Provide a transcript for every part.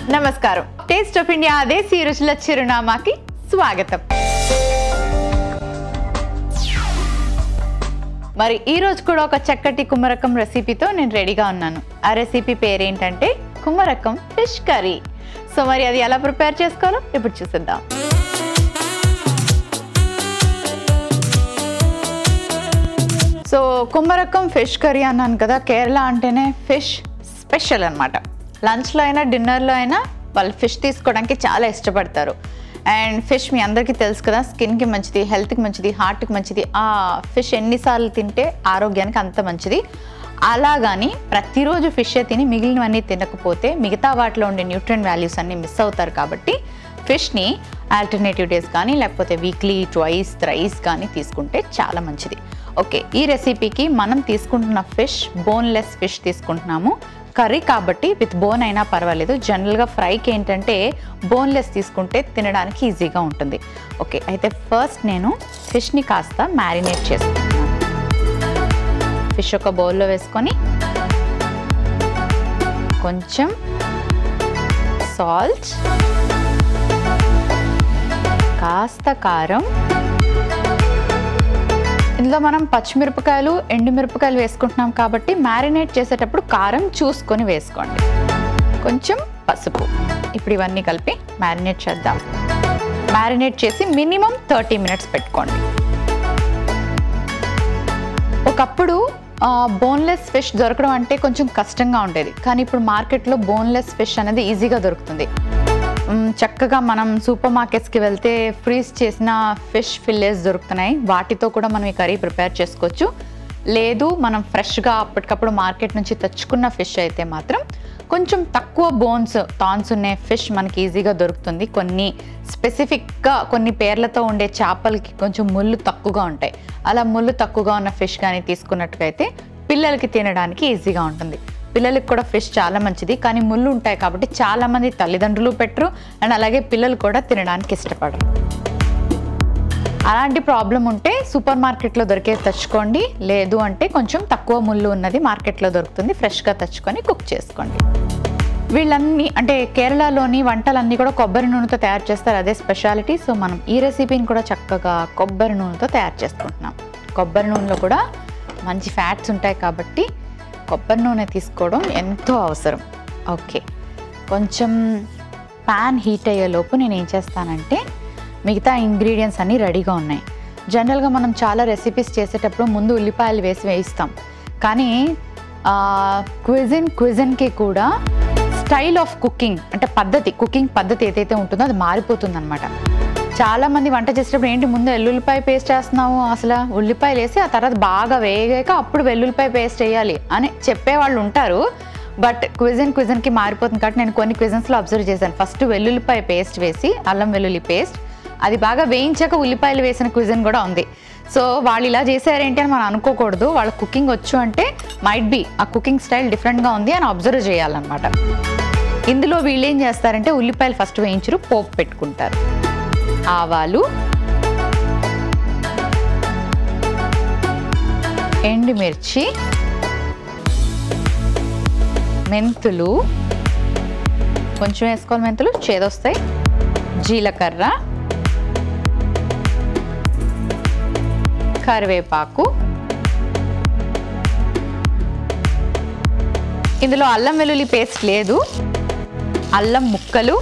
నమస్కారం taste of India దేశీ రుచుల చిరునామాకి స్వాగతం మరి ఈ రోజు కూడా ఒక చక్కటి కుమ్మరకం రెసిపీతో నేను రెడీగా ఉన్నాను ఆ రెసిపీ పేరేంటంటే కుమ్మరకం ఫిష్ కర్రీ సో మరి అది ఎలా ప్రిపేర్ చేసుకోవాలో ఇప్పుడు చూసిద్దాం సో కుమ్మరకం ఫిష్ కర్రీ అన్నాను కదా కేరళ అంటేనే ఫిష్ స్పెషల్ అనమాట లంచ్లో అయినా డిన్నర్లో అయినా వాళ్ళు ఫిష్ తీసుకోవడానికి చాలా ఇష్టపడతారు అండ్ ఫిష్ మీ అందరికీ తెలుసు కదా స్కిన్కి మంచిది హెల్త్కి మంచిది హార్ట్కి మంచిది ఆ ఫిష్ ఎన్నిసార్లు తింటే ఆరోగ్యానికి అంత మంచిది అలాగని ప్రతిరోజు ఫిష్ తిని మిగిలినవన్నీ తినకపోతే మిగతా వాటిలో ఉండే న్యూట్రియన్ వాల్యూస్ అన్నీ మిస్ అవుతారు కాబట్టి ఫిష్ని ఆల్టర్నేటివ్ డేస్ కానీ లేకపోతే వీక్లీ ట్వైస్ థ్రైస్ కానీ తీసుకుంటే చాలా మంచిది ఓకే ఈ రెసిపీకి మనం తీసుకుంటున్న ఫిష్ బోన్లెస్ ఫిష్ తీసుకుంటున్నాము కర్రీ కాబట్టి విత్ బోన్ అయినా పర్వాలేదు జనరల్గా ఫ్రైకి ఏంటంటే బోన్లెస్ తీసుకుంటే తినడానికి ఈజీగా ఉంటుంది ఓకే అయితే ఫస్ట్ నేను ఫిష్ని కాస్త మ్యారినేట్ చేసుకుంటున్నాను ఫిష్ ఒక బౌల్లో వేసుకొని కొంచెం సాల్ట్ కాస్త కారం ఇందులో మనం పచ్చిమిరపకాయలు ఎండుమిరపకాయలు వేసుకుంటున్నాం కాబట్టి మ్యారినేట్ చేసేటప్పుడు కారం చూసుకొని వేసుకోండి కొంచెం పసుపు ఇప్పుడు ఇవన్నీ కలిపి మ్యారినేట్ చేద్దాం మ్యారినేట్ చేసి మినిమం థర్టీ మినిట్స్ పెట్టుకోండి ఒకప్పుడు బోన్లెస్ ఫిష్ దొరకడం అంటే కొంచెం కష్టంగా ఉండేది కానీ ఇప్పుడు మార్కెట్లో బోన్లెస్ ఫిష్ అనేది ఈజీగా దొరుకుతుంది మ్, చక్కగా మనం సూపర్ మార్కెట్స్కి వెళ్తే ఫ్రీజ్ చేసిన ఫిష్ ఫిల్లెస్ దొరుకుతున్నాయి వాటితో కూడా మనం ఈ కర్రీ ప్రిపేర్ చేసుకోవచ్చు లేదు మనం ఫ్రెష్గా అప్పటికప్పుడు మార్కెట్ నుంచి తెచ్చుకున్న ఫిష్ అయితే మాత్రం కొంచెం తక్కువ బోన్స్ టాన్స్ ఉన్న ఫిష్ మనకి ఈజీగా దొరుకుతుంది కొన్ని స్పెసిఫిక్గా కొన్ని పేర్లతో ఉండే చేపలకి కొంచెం ముళ్ళు తక్కువగా ఉంటాయి అలా ముళ్ళు తక్కువగా ఉన్న ఫిష్ కానీ తీసుకున్నట్టుగైతే పిల్లలకి తినడానికి ఈజీగా ఉంటుంది పిల్లలకి కూడా ఫిష్ చాలా మంచిది కానీ ముళ్ళు ఉంటాయి కాబట్టి చాలా మంది తల్లిదండ్రులు పెట్టరు అండ్ అలాగే పిల్లలు కూడా తినడానికి ఇష్టపడరు అలాంటి ప్రాబ్లం ఉంటే సూపర్ మార్కెట్లో దొరికే తెచ్చుకోండి లేదు అంటే కొంచెం తక్కువ ముళ్ళు ఉన్నది మార్కెట్లో దొరుకుతుంది ఫ్రెష్గా తెచ్చుకొని కుక్ చేసుకోండి వీళ్ళన్నీ అంటే కేరళలోని వంటలన్నీ కూడా కొబ్బరి నూనెతో తయారు చేస్తారు అదే స్పెషాలిటీ సో మనం ఈ రెసిపీని కూడా చక్కగా కొబ్బరి నూనెతో తయారు చేసుకుంటున్నాం కొబ్బరి నూనెలో కూడా మంచి ఫ్యాట్స్ ఉంటాయి కాబట్టి కొబ్బరి నూనె తీసుకోవడం ఎంతో అవసరం ఓకే కొంచెం ప్యాన్ హీట్ అయ్యేలోపు నేను ఏం చేస్తానంటే మిగతా ఇంగ్రీడియంట్స్ అన్నీ రెడీగా ఉన్నాయి జనరల్గా మనం చాలా రెసిపీస్ చేసేటప్పుడు ముందు ఉల్లిపాయలు వేసి వేయిస్తాం కానీ క్విజిన్ క్విజిన్కి కూడా స్టైల్ ఆఫ్ కుకింగ్ అంటే పద్ధతి కుకింగ్ పద్ధతి ఏదైతే ఉంటుందో అది మారిపోతుంది అనమాట చాలా మంది వంట చేసేటప్పుడు ఏంటి ముందు వెల్లుల్లిపాయ పేస్ట్ వేస్తున్నావు అసలు ఉల్లిపాయలు వేసి ఆ తర్వాత బాగా వేగాక అప్పుడు వెల్లుల్లిపాయ పేస్ట్ వేయాలి అని చెప్పేవాళ్ళు ఉంటారు బట్ క్విజన్ క్విజన్కి మారిపోతుంది కాబట్టి నేను కొన్ని క్విజన్స్లో అబ్జర్వ్ చేశాను ఫస్ట్ వెల్లుల్లిపాయ పేస్ట్ వేసి అల్లం వెల్లుల్లి పేస్ట్ అది బాగా వేయించాక ఉల్లిపాయలు వేసిన క్విజన్ కూడా ఉంది సో వాళ్ళు ఇలా చేశారేంటి అని మనం అనుకోకూడదు వాళ్ళ కుకింగ్ వచ్చు అంటే might be uh cooking style డిఫరెంట్గా ఉంది అని అబ్జర్వ్ చేయాలన్నమాట ఇందులో వీళ్ళు ఏం చేస్తారంటే ఉల్లిపాయలు ఫస్ట్ వేయించరు పోపు పెట్టుకుంటారు ఆవాలు ఎండుమిర్చి మెంతులు కొంచెం వేసుకోవాలి మెంతులు చేదొస్తాయి జీలకర్ర కరివేపాకు ఇందులో అల్లం వెల్లుల్లి పేస్ట్ లేదు అల్లం ముక్కలు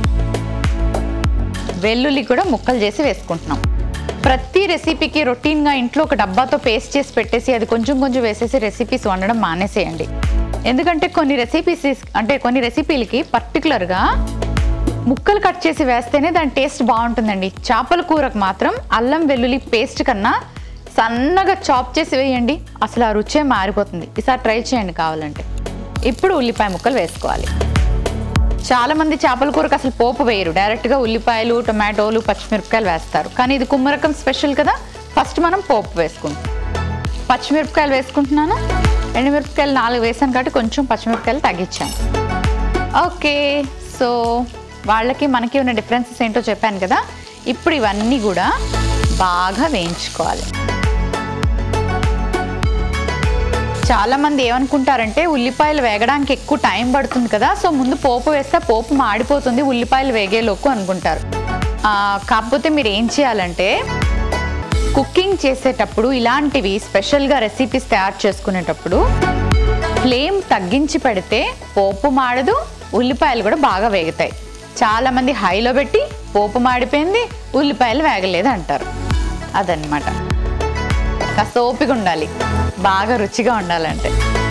వెల్లుల్లి కూడా ముక్కలు చేసి వేసుకుంటున్నాం ప్రతి రెసిపీకి రొటీన్గా ఇంట్లో ఒక డబ్బాతో పేస్ట్ చేసి పెట్టేసి అది కొంచెం కొంచెం వేసేసి రెసిపీస్ వండడం మానేసేయండి ఎందుకంటే కొన్ని రెసిపీస్ అంటే కొన్ని రెసిపీలకి పర్టికులర్గా ముక్కలు కట్ చేసి వేస్తేనే దాని టేస్ట్ బాగుంటుందండి చేపల కూరకు మాత్రం అల్లం వెల్లుల్లి పేస్ట్ కన్నా సన్నగా చాప్ చేసి వేయండి అసలు ఆ రుచే మారిపోతుంది ఈసారి ట్రై చేయండి కావాలంటే ఇప్పుడు ఉల్లిపాయ ముక్కలు వేసుకోవాలి చాలా మంది చేపల కూరకు అసలు పోపు వేయరు డైరెక్ట్గా ఉల్లిపాయలు టొమాటోలు పచ్చిమిరపకాయలు వేస్తారు కానీ ఇది కుమ్మరకం స్పెషల్ కదా ఫస్ట్ మనం పోపు వేసుకుంటాం పచ్చిమిరపకాయలు వేసుకుంటున్నాను ఎండుమిరపకాయలు నాలుగు వేసాను కాబట్టి కొంచెం పచ్చిమిరపకాయలు తగ్గించాను ఓకే సో వాళ్ళకి మనకి ఉన్న డిఫరెన్సెస్ ఏంటో చెప్పాను కదా ఇప్పుడు ఇవన్నీ కూడా బాగా వేయించుకోవాలి చాలా మంది ఏమనుకుంటారంటే ఉల్లిపాయలు వేగడానికి ఎక్కువ టైం పడుతుంది కదా సో ముందు పోపు వేస్తే పోపు మాడిపోతుంది ఉల్లిపాయలు వేగేలోకు అనుకుంటారు ఆ, కాకపోతే మీరు ఏం చేయాలంటే కుకింగ్ చేసేటప్పుడు ఇలాంటివి స్పెషల్గా రెసిపీస్ తయారు చేసుకునేటప్పుడు ఫ్లేమ్ తగ్గించి పెడితే పోపు మాడదు ఉల్లిపాయలు కూడా బాగా వేగుతాయి చాలా మంది హైలో పెట్టి పోపు మాడిపోయింది ఉల్లిపాయలు వేగలేదు అంటారు అదనమాట కాస్త ఓపిక ఉండాలి బాగా రుచిగా ఉండాలంటే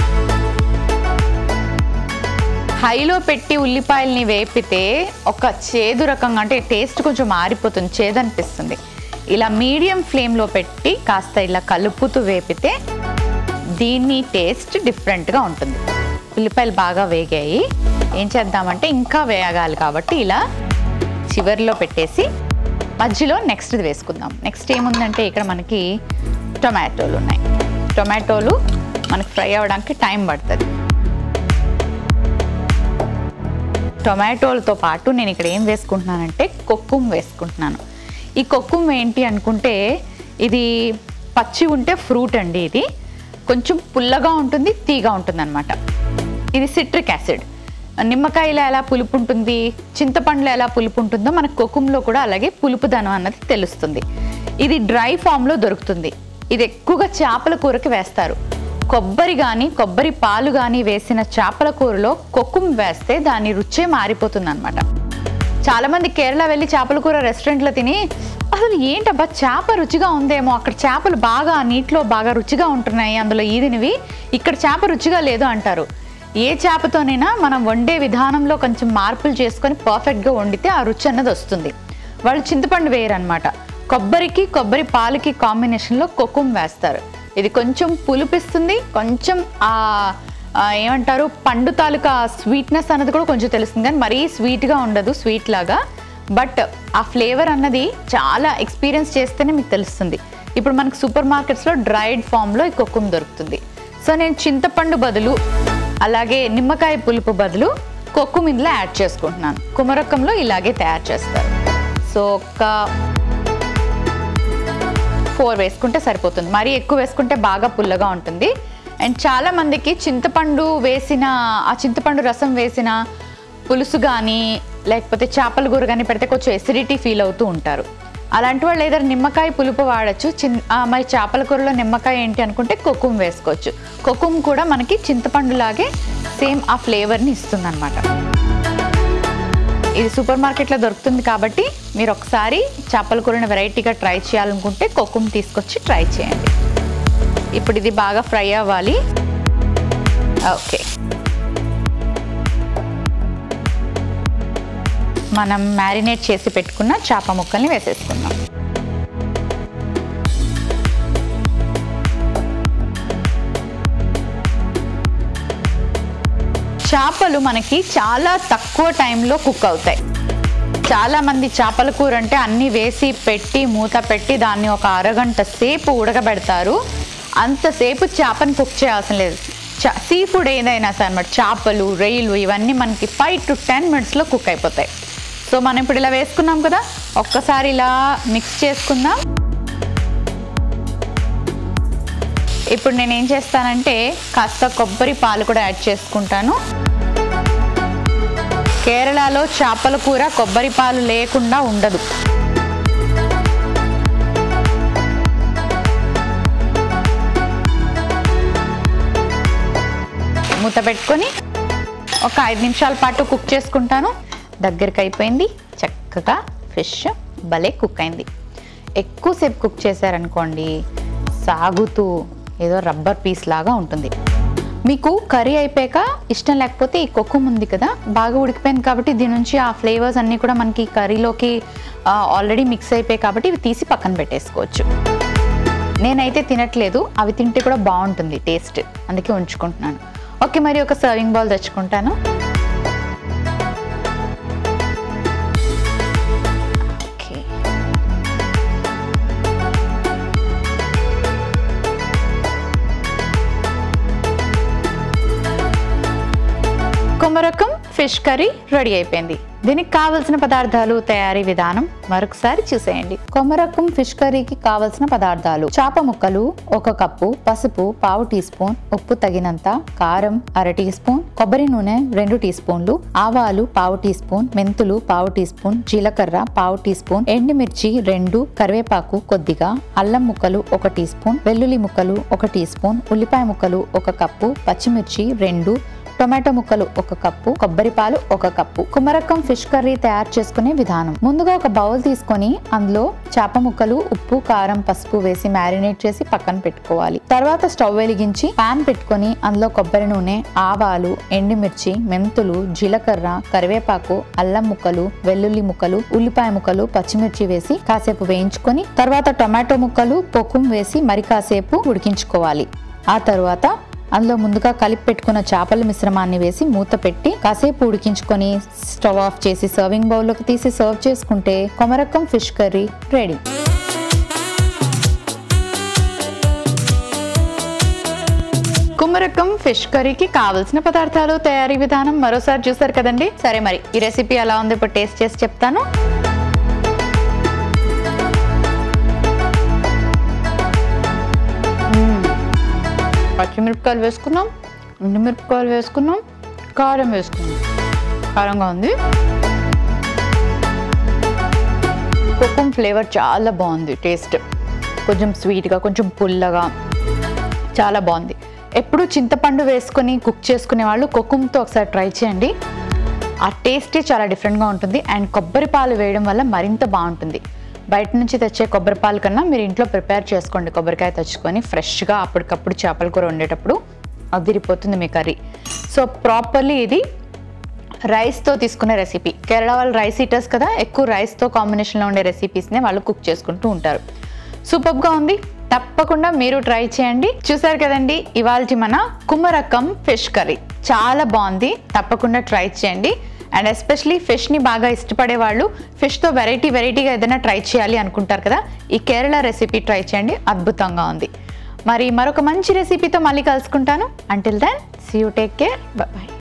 హైలో పెట్టి ఉల్లిపాయల్ని వేపితే ఒక చేదు రకంగా అంటే టేస్ట్ కొంచెం మారిపోతుంది చేదు అనిపిస్తుంది ఇలా మీడియం ఫ్లేమ్లో పెట్టి కాస్త ఇలా కలుపుతూ వేపితే దీని టేస్ట్ డిఫరెంట్గా ఉంటుంది ఉల్లిపాయలు బాగా వేగాయి ఏం చేద్దామంటే ఇంకా వేగాలి కాబట్టి ఇలా చివరిలో పెట్టేసి మధ్యలో నెక్స్ట్ వేసుకుందాం నెక్స్ట్ ఏముందంటే ఇక్కడ మనకి టొమాటోలు ఉన్నాయి టొమాటోలు మనకి ఫ్రై అవ్వడానికి టైం పడుతుంది టొమాటోలతో పాటు నేను ఇక్కడ ఏం వేసుకుంటున్నానంటే కొక్కుం వేసుకుంటున్నాను ఈ కొక్కుం ఏంటి అనుకుంటే ఇది పచ్చి ఉంటే ఫ్రూట్ అండి ఇది కొంచెం పుల్లగా ఉంటుంది తీగా ఉంటుంది అనమాట ఇది సిట్రిక్ యాసిడ్ నిమ్మకాయలో ఎలా పులుపు ఉంటుంది చింతపండులో ఎలా పులుపు ఉంటుందో మనకు కొక్కుంలో కూడా అలాగే పులుపుదనం అన్నది తెలుస్తుంది ఇది డ్రై ఫామ్లో దొరుకుతుంది ఇది ఎక్కువగా చేపల కూరకి వేస్తారు కొబ్బరి కానీ కొబ్బరి పాలు కానీ వేసిన చేపల కూరలో కొక్కుం వేస్తే దాని రుచే మారిపోతుంది అనమాట చాలా మంది కేరళ వెళ్ళి చేపల కూర రెస్టారెంట్లో తిని అసలు ఏంటబ్బా చేప రుచిగా ఉందేమో అక్కడ చేపలు బాగా నీటిలో బాగా రుచిగా ఉంటున్నాయి అందులో ఈదినవి ఇక్కడ చేప రుచిగా లేదు అంటారు ఏ చేపతోనైనా మనం వండే విధానంలో కొంచెం మార్పులు చేసుకొని పర్ఫెక్ట్గా వండితే ఆ రుచి అన్నది వస్తుంది వాళ్ళు చింతపండు వేయరు అనమాట కొబ్బరికి కొబ్బరి పాలకి కాంబినేషన్లో కొక్కుం వేస్తారు ఇది కొంచెం పులిపిస్తుంది కొంచెం ఆ ఆ, ఏమంటారు పండు తాలూకా స్వీట్నెస్ అన్నది కూడా కొంచెం తెలుస్తుంది కానీ మరీ స్వీట్గా ఉండదు స్వీట్ లాగా బట్ ఆ ఫ్లేవర్ అన్నది చాలా ఎక్స్పీరియన్స్ చేస్తేనే మీకు తెలుస్తుంది ఇప్పుడు మనకి సూపర్ మార్కెట్స్లో డ్రైడ్ ఫామ్లో ఈ కొక్కుం దొరుకుతుంది సో నేను చింతపండు బదులు అలాగే నిమ్మకాయ పులుపు బదులు కొక్కుం ఇందులో యాడ్ చేసుకుంటున్నాను కుమరకంలో ఇలాగే తయారు చేస్తారు సో ఒక ఫోర్ వేసుకుంటే సరిపోతుంది మరీ ఎక్కువ వేసుకుంటే బాగా పుల్లగా ఉంటుంది అండ్ చాలా మందికి చింతపండు వేసిన ఆ చింతపండు రసం వేసిన పులుసు కానీ లేకపోతే చేపల కూర కానీ పెడితే కొంచెం ఎసిడిటీ ఫీల్ అవుతూ ఉంటారు అలాంటి వాళ్ళు ఏదైనా నిమ్మకాయ పులుపు వాడచ్చు చిన్ ఆ, మరి చేపల కూరలో నిమ్మకాయ ఏంటి అనుకుంటే కొక్కుం వేసుకోవచ్చు కొక్కుం కూడా మనకి చింతపండు లాగే సేమ్ ఆ ఫ్లేవర్ని ఇస్తుంది ఇది సూపర్ మార్కెట్లో దొరుకుతుంది కాబట్టి మీరు ఒకసారి చేపల కూరని వెరైటీగా ట్రై చేయాలనుకుంటే కొక్కుం తీసుకొచ్చి ట్రై చేయండి ఇప్పుడు ఇది బాగా ఫ్రై అవ్వాలి ఓకే మనం మ్యారినేట్ చేసి పెట్టుకున్న చేప ముక్కల్ని వేసేసుకుందాం చేపలు మనకి చాలా తక్కువ టైంలో కుక్ అవుతాయి చాలా మంది చేపల కూర అంటే అన్ని వేసి పెట్టి మూత పెట్టి దాన్ని ఒక అరగంట సేపు ఉడకబెడతారు అంతసేపు చేపని కుక్ చేయాల్సిన లేదు సీ ఫుడ్ ఏదైనా సరే అనమాట చేపలు రొయ్యలు ఇవన్నీ మనకి ఫైవ్ టు టెన్ మినిట్స్లో కుక్ అయిపోతాయి సో మనం ఇప్పుడు ఇలా వేసుకున్నాం కదా ఒక్కసారి ఇలా మిక్స్ చేసుకుందాం ఇప్పుడు నేను ఏం చేస్తానంటే కాస్త కొబ్బరి పాలు కూడా యాడ్ చేసుకుంటాను కేరళలో చేపల కూర కొబ్బరి పాలు లేకుండా ఉండదు మూత పెట్టుకొని ఒక ఐదు నిమిషాల పాటు కుక్ చేసుకుంటాను దగ్గరికి అయిపోయింది చక్కగా ఫిష్ భలే కుక్ అయింది ఎక్కువసేపు కుక్ చేశారనుకోండి సాగుతూ ఏదో రబ్బర్ పీస్ లాగా ఉంటుంది మీకు కర్రీ అయిపోయాక ఇష్టం లేకపోతే ఈ కొక్కుం ఉంది కదా బాగా ఉడికిపోయింది కాబట్టి దీని నుంచి ఆ ఫ్లేవర్స్ అన్నీ కూడా మనకి కర్రీలోకి ఆల్రెడీ మిక్స్ అయిపోయాయి కాబట్టి ఇవి తీసి పక్కన పెట్టేసుకోవచ్చు నేనైతే తినట్లేదు అవి తింటే కూడా బాగుంటుంది టేస్ట్ అందుకే ఉంచుకుంటున్నాను ఓకే మరి ఒక సర్వింగ్ బౌల్ తెచ్చుకుంటాను okay Kumarakom fish curry ready అయిపోయింది దీనికి కావలసిన పదార్థాలు తయారీ విధానం మరొకసారి చూసేయండి కొమరకం ఫిష్ కర్రీకి కావలసిన పదార్థాలు చాప ముక్కలు ఒక కప్పు పసుపు పావు టీ స్పూన్ ఉప్పు తగినంత కారం అర టీ స్పూన్ కొబ్బరి నూనె రెండు టీ స్పూన్లు ఆవాలు పావు టీ స్పూన్ మెంతులు పావు టీ స్పూన్ జీలకర్ర పావు టీ స్పూన్ ఎండుమిర్చి రెండు కరివేపాకు కొద్దిగా అల్లం ముక్కలు ఒక టీ స్పూన్ వెల్లుల్లి ముక్కలు ఒక టీ స్పూన్ ఉల్లిపాయ ముక్కలు ఒక కప్పు పచ్చిమిర్చి రెండు టొమాటో ముక్కలు ఒక కప్పు కొబ్బరి పాలు ఒక కప్పు కుమరకం ఫిష్ కర్రీ తయారు చేసుకునే విధానం ముందుగా ఒక బౌల్ తీసుకొని అందులో చేప ముక్కలు ఉప్పు కారం పసుపు వేసి మ్యారినేట్ చేసి పక్కన పెట్టుకోవాలి తర్వాత స్టవ్ వెలిగించి పాన్ పెట్టుకొని అందులో కొబ్బరి నూనె ఆవాలు ఎండుమిర్చి మెంతులు జీలకర్ర కరివేపాకు అల్లం ముక్కలు వెల్లుల్లి ముక్కలు ఉల్లిపాయ ముక్కలు పచ్చిమిర్చి వేసి కాసేపు వేయించుకొని తర్వాత టొమాటో ముక్కలు పొక్కుం వేసి మరి కాసేపు ఉడికించుకోవాలి ఆ తర్వాత అందులో ముందుగా కలిపి పెట్టుకున్న చేపల మిశ్రమాన్ని వేసి మూత పెట్టి కాసేపు ఉడికించుకొని స్టవ్ ఆఫ్ చేసి సర్వింగ్ బౌల్లోకి తీసి సర్వ్ చేసుకుంటే Kumarakom fish curry ready Kumarakom fish కర్రీకి కావలసిన పదార్థాలు తయారీ విధానం మరోసారి చూసారు కదండి సరే మరి ఈ రెసిపీ ఎలా ఉంది ఇప్పుడు టేస్ట్ చేసి చెప్తాను మ్మ్. పచ్చిమిరపకాయలు వేసుకున్నాం ఎండుమిరపకాయలు వేసుకున్నాం కారం వేసుకున్నాం కారంగా ఉంది కుక్కం ఫ్లేవర్ చాలా బాగుంది టేస్ట్ కొంచెం స్వీట్గా కొంచెం పుల్లగా చాలా బాగుంది ఎప్పుడు చింతపండు వేసుకొని కుక్ చేసుకునే వాళ్ళు కొక్కుంతో ఒకసారి ట్రై చేయండి ఆ టేస్టే చాలా డిఫరెంట్గా ఉంటుంది అండ్ కొబ్బరి పాలు వేయడం వల్ల మరింత బాగుంటుంది బయట నుంచి తెచ్చే కొబ్బరి పాలు కన్నా మీరు ఇంట్లో ప్రిపేర్ చేసుకోండి కొబ్బరికాయ తెచ్చుకొని ఫ్రెష్గా అప్పటికప్పుడు చేపల కూర వండేటప్పుడు అదిరిపోతుంది మీ కర్రీ సో ప్రాపర్లీ ఇది రైస్తో తీసుకునే రెసిపీ కేరళ వాళ్ళు రైస్ ఈటర్స్ కదా ఎక్కువ రైస్తో కాంబినేషన్లో ఉండే రెసిపీస్నే వాళ్ళు కుక్ చేసుకుంటూ ఉంటారు సూపర్గా ఉంది తప్పకుండా మీరు ట్రై చేయండి చూసారు కదండి ఇవాళ మన కుమరకం ఫిష్ కర్రీ చాలా బాగుంది తప్పకుండా ట్రై చేయండి అండ్ ఎస్పెషలీ ఫిష్ని బాగా ఇష్టపడే వాళ్ళు ఫిష్తో వెరైటీ వెరైటీగా ఏదైనా ట్రై చేయాలి అనుకుంటారు కదా ఈ కేరళ రెసిపీ ట్రై చేయండి అద్భుతంగా ఉంది మరి మరొక మంచి రెసిపీతో మళ్ళీ కలుసుకుంటాను until then see you take care bye